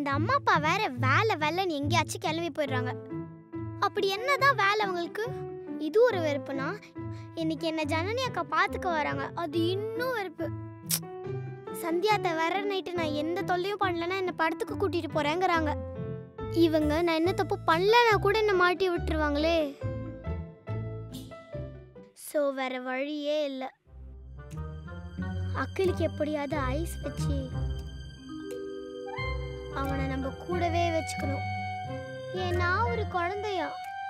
இந்த அம்மா அப்பா வேற வேலை வேலைன்னு எங்கேயாச்சும் கிளம்பி போயிடுறாங்க அப்படி என்னதான் வேலை அவங்களுக்கு இது ஒரு வெறுப்புனா இன்னைக்கு என்ன ஜனனி அக்கா பார்த்துக்க வராங்க அது இன்னும் வெறுப்பு சந்தியாத்த வர நைட்டு நான் எந்த தொல்லையும் பண்ணலன்னா என்ன படத்துக்கு கூட்டிட்டு போறேங்கிறாங்க இவங்க நான் என்ன தப்பு பண்ணலனா கூட என்ன மாட்டி விட்டுருவாங்களே ஸோ வேற வழியே இல்லை அக்கிலுக்கு எப்படியாவது ஐஸ் வச்சு அவனை நம்ம கூடவே வச்சுக்கணும் ஏன்னா ஒரு குழந்தையா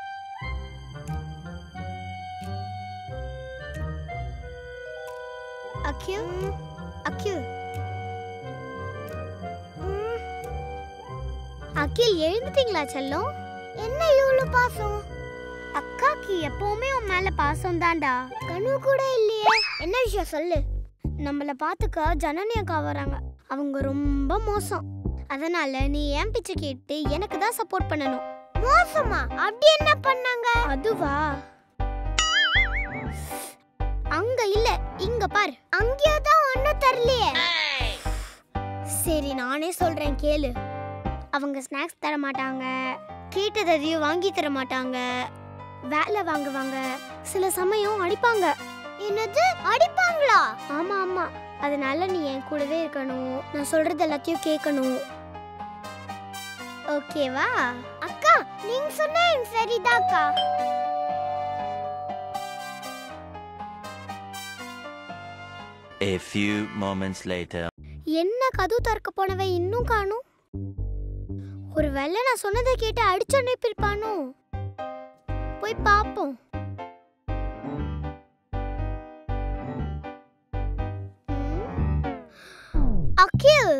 அக்கில் அக்கில் அகில் எழுந்துட்டீங்களா செல்லம் என்ன இவ்வளவு பாசம் அக்காக்கு எப்பவுமே உன் மேல பாசம் தான்டா கனவு கூட இல்லையே என்ன விஷயம் சொல்லு நம்மள பாத்துக்க ஜனனி அக்கா வராங்க அவங்க ரொம்ப மோசம் அதனால நீ ஏன் பிச்சை கேட்டு எனக்கு தான் சப்போர்ட் பண்ணணும் மோசமா அப்படி என்ன பண்ணாங்க அதுவா அங்க இல்ல இங்க பாரு அங்கேயே தான் ஒண்ணும் தரலையே சரி நானே சொல்றேன் கேளு அவங்க ஸ்நாக்ஸ் தர மாட்டாங்க கேட்டதையும் வாங்கி தர மாட்டாங்க வேலை வாங்குவாங்க சில சமயம் அடிப்பாங்க என்னது அடிப்பாங்களா ஆமா ஆமா அதனால நீ என் கூடவே இருக்கணும் நான் சொல்றது எல்லாத்தையும் கேட்கணும் ஓகேவா அக்கா நீங்க சொன்ன சரிதான் அக்கா A few moments later. என்ன கதவு திறக்க போனவன் இன்னும் காணும் ஒருவேளை நான் சொன்னதை கேட்டு அடிச்சு அனுப்பியிருப்பானோ போய் பார்ப்போம் ம். அகில்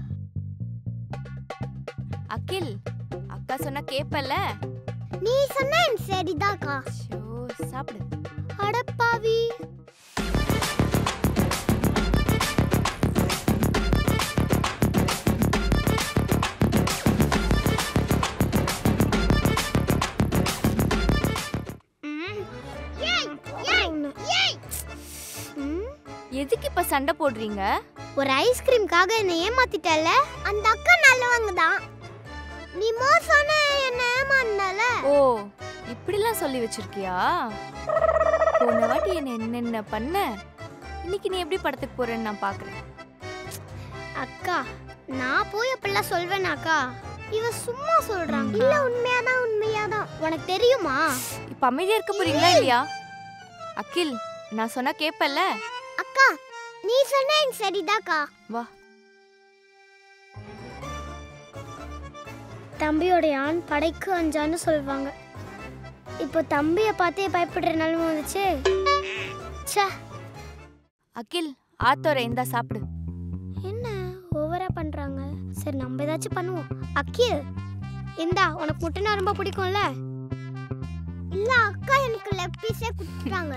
அகில் அக்கா சொன்னா கேப்பல்ல நீ சொன்ன சரிதாக்கா ஷோ சாப்பிடு அடப்பாவி ம். ம். எதுக்கு இப்ப சண்டை போடுறீங்க ஒரு ஐஸ்கிரீம்காக என்னை ஏமாத்திட்டல அந்த அக்கா நல்லவங்க தான் நீ மோசமான என்ன ஏமாந்தால ஓ இப்படிலாம் சொல்லி வச்சிருக்கியா போன வாட்டி என்ன என்னென்ன பண்ண இன்னைக்கு நீ எப்படி படத்துக்கு போறேன்னு நான் பாக்குறேன் அக்கா நான் போய் அப்படிலாம் சொல்வேனாக்கா இவ சும்மா சொல்றாங்க இல்ல உண்மையாதான் உண்மையாதான் உனக்கு தெரியுமா இப்ப அமைதியா இருக்க போறீங்களா இல்லையா அகில் நான் சொன்னா கேப்பல்ல அக்கா நீ சொன்ன சரிதாக்கா வா தம்பியோட ஆண் படைக்கு அஞ்சான்னு சொல்லுவாங்க இப்போ தம்பியை பார்த்தே பயப்படுற நிலைமை வந்துச்சு ச்சே அகில் ஆத்தோர இந்தா சாப்பிடு என்ன ஓவரா பண்றாங்க சரி நம்ம ஏதாச்சும் பண்ணுவோம் அக்கில் இந்தா உனக்கு முட்டைனா ரொம்ப பிடிக்கும்ல இல்ல அக்கா எனக்கு லெக் பீஸே கொடுத்துட்டாங்க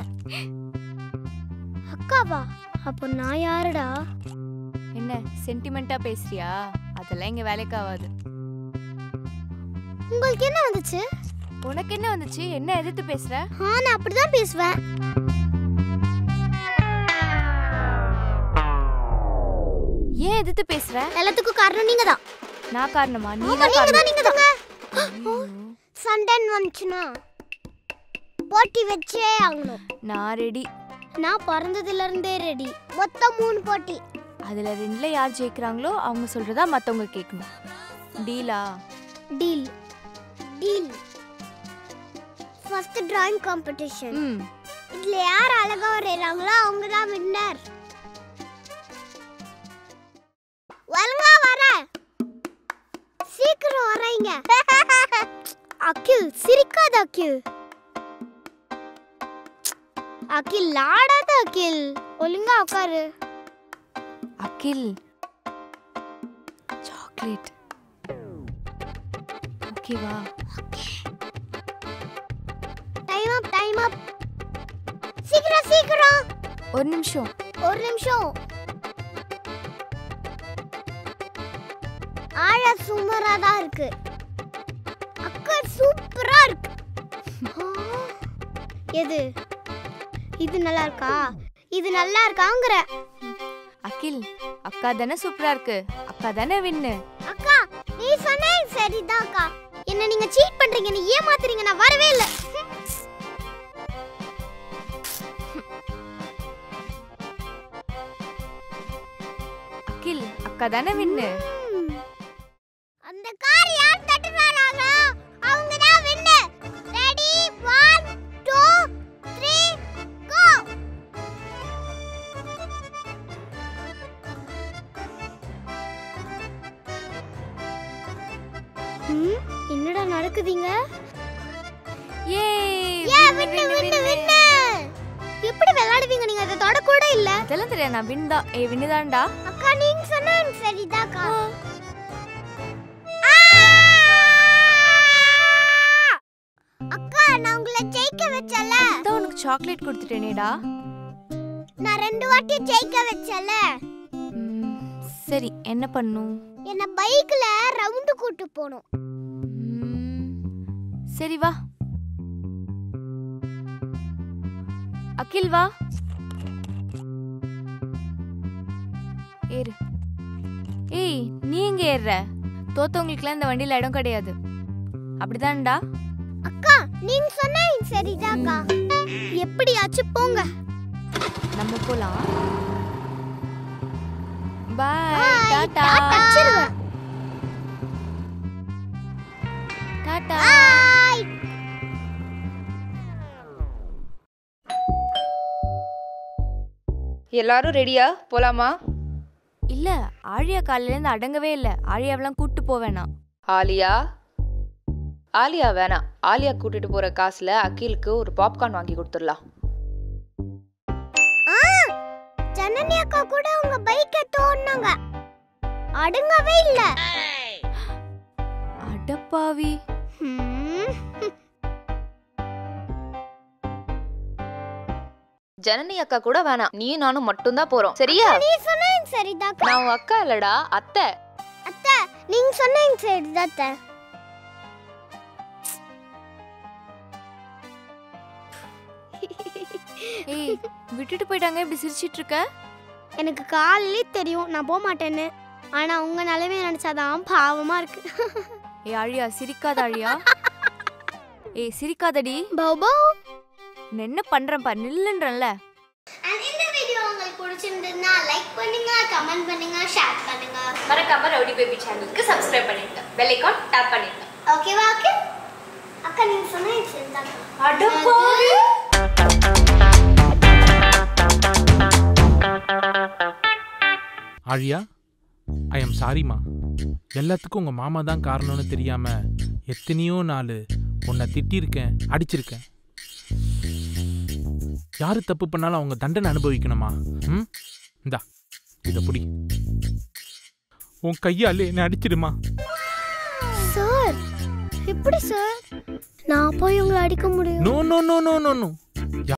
அக்காவா அப்போ நான் யாருடா என்ன சென்டிமெண்டா பேசுறியா அதெல்லாம் இங்க வேலைக்கு ஆகாது உங்களுக்கு என்ன வந்துச்சு உனக்கு என்ன வந்துச்சு என்ன எதிர்த்து பேசுற ஆ நான் அப்படிதான் பேசுவேன் ஏன் எதிர்த்து பேசுற எல்லாத்துக்கும் காரணம் நீங்க தான் நான் காரணமா நீ நீங்க தான் காரணம் தான் நீங்க தான் சண்டைன்னு வந்துச்சுன்னா போட்டி வச்சே ஆகணும் நான் ரெடி நான் பிறந்ததுல இருந்தே ரெடி மொத்தம் மூணு போட்டி அதுல ரெண்டுல யார் ஜெயிக்கிறாங்களோ அவங்க சொல்றதா மத்தவங்க கேட்கணும் டீலா deal deal first drawing competition ம் இதுல யார் அழகா வரையறாங்களோ அவங்க தான் வின்னர் ஒழுங்கா வர சீக்கிரம் வரைங்க அகில் சிரிக்காத அகில் அகில் லாடாத அகில் ஒழுங்கா உட்காரு அகில் சாக்லேட் ஓகேவா டைம் அப் டைம் அப் சீக்கிரம் சீக்கிரம் ஒரு நிமிஷம் ஒரு நிமிஷம் ஆழ சூப்பரா தான் இருக்கு அக்கா சூப்பரா இருக்கு ஆ, எது இது நல்லா இருக்கா இது நல்லா இருக்காங்கிற அகில் அக்கா தானே சூப்பரா இருக்கு அக்கா தானே வின்னு அக்கா நீ சரிதான்க்கா என்ன நீங்க சீட் பண்றீங்க நீ ஏமாத்துறீங்க நான் வரவே இல்ல அகில் அக்கா தானே வின்னு ம். அந்த கார் யார் தட்டுறாங்களோ அவங்க தான் வின்னு ரெடி 1 2 3 கோ ம் என்னடா நடக்குதுங்க ஏ ஏ வின்னு வின்னு வின்னு எப்படி விளையாடுவீங்க நீங்க அதை தொட கூட இல்ல அதெல்லாம் தெரியாது நான் வின் தான் ஏ வின்னு தான்டா அக்கா நீங்க சொன்னா சரிதாக்கா அக்கா நான் உங்களை ஜெயிக்க வச்சல அதான் உனக்கு சாக்லேட் கொடுத்துட்டேனேடா நான் ரெண்டு வாட்டி ஜெயிக்க வச்சல ம், சரி என்ன பண்ணும் என்ன பைக்ல ரவுண்டு கூட்டு போணும் ம், சரி வா அகில் வா ஏறு ஏய் நீ எங்க ஏறுற தோத்தவங்களுக்குலாம் இந்த வண்டியில இடம் கிடையாது அப்படிதான்டா அக்கா நீங்க சொன்னா சரிதாக்கா எப்படியாச்சும் போங்க நம்ம போலாம் பாய் Bye, டாடா வச்சிருவேன். டாடா பாய் எல்லாரும் ரெடியா போலாமா இல்ல ஆழியா காலையில இருந்து அடங்கவே இல்ல ஆழியாவெல்லாம் கூட்டு போவேணாம் ஆலியா ஆலியா வேணாம் ஆலியா கூட்டிட்டு போற காசுல அகிலுக்கு ஒரு பாப்கார்ன் வாங்கி கொடுத்துடலாம் ஆ ஜனனி அக்கா கூட உங்க பைக்கை தோணுனாங்க அடங்கவே இல்ல அடப்பாவி ஹம். ஜனனி அக்கா கூட வேணாம் நீ நானும் மட்டும்தான் போறோம் சரியா நீ சொன்னீங்க சரிதாக்கா நான் உன் அக்கா இல்லடா அத்தை அத்தை நீங்க சொன்னீங்க சரிதான் அத்தை. ஏய் விட்டுட்டு போயிட்டாங்க இப்படி சிரிச்சிட்டு இருக்க எனக்கு காலையிலே தெரியும் நான் போக மாட்டேன்னு ஆனா உங்க நிலைமைய நினைச்சாதான் பாவமா இருக்கு ஏய் ஆழியா சிரிக்காத ஆழியா ஏய் சிரிக்காதடி பௌபோ நான் என்ன பண்றேன் பாரு நில்லுன்றேன்ல இந்த வீடியோ உங்களுக்கு பிடிச்சிருந்ததுன்னா லைக் பண்ணுங்க கமெண்ட் பண்ணுங்க ஷேர் பண்ணுங்க மறக்காம ரவுடி பேபி சேனலுக்கு சப்ஸ்கிரைப் பண்ணிடுங்க பெல் ஐகான் டேப் பண்ணிடுங்க ஓகேவா ஓகே அக்கா நீங்க சொன்னா சரிதாக்கா அடப்பாவி ஆழியா ஐ எம் சாரிம்மா எல்லாத்துக்கும் உங்கள் மாமா தான் காரணம்னு தெரியாமல் எத்தனையோ நாள் உன்னை திட்டியிருக்கேன் அடிச்சிருக்கேன் யார் தப்பு பண்ணாலும் அவங்க தண்டனை அனுபவிக்கணுமா ம் இந்தா இதை புடி உன் கையாலே என்னை அடிச்சிடுமா சார் எப்படி சார் நான் போய் உங்களை அடிக்க முடியும் no no no no no no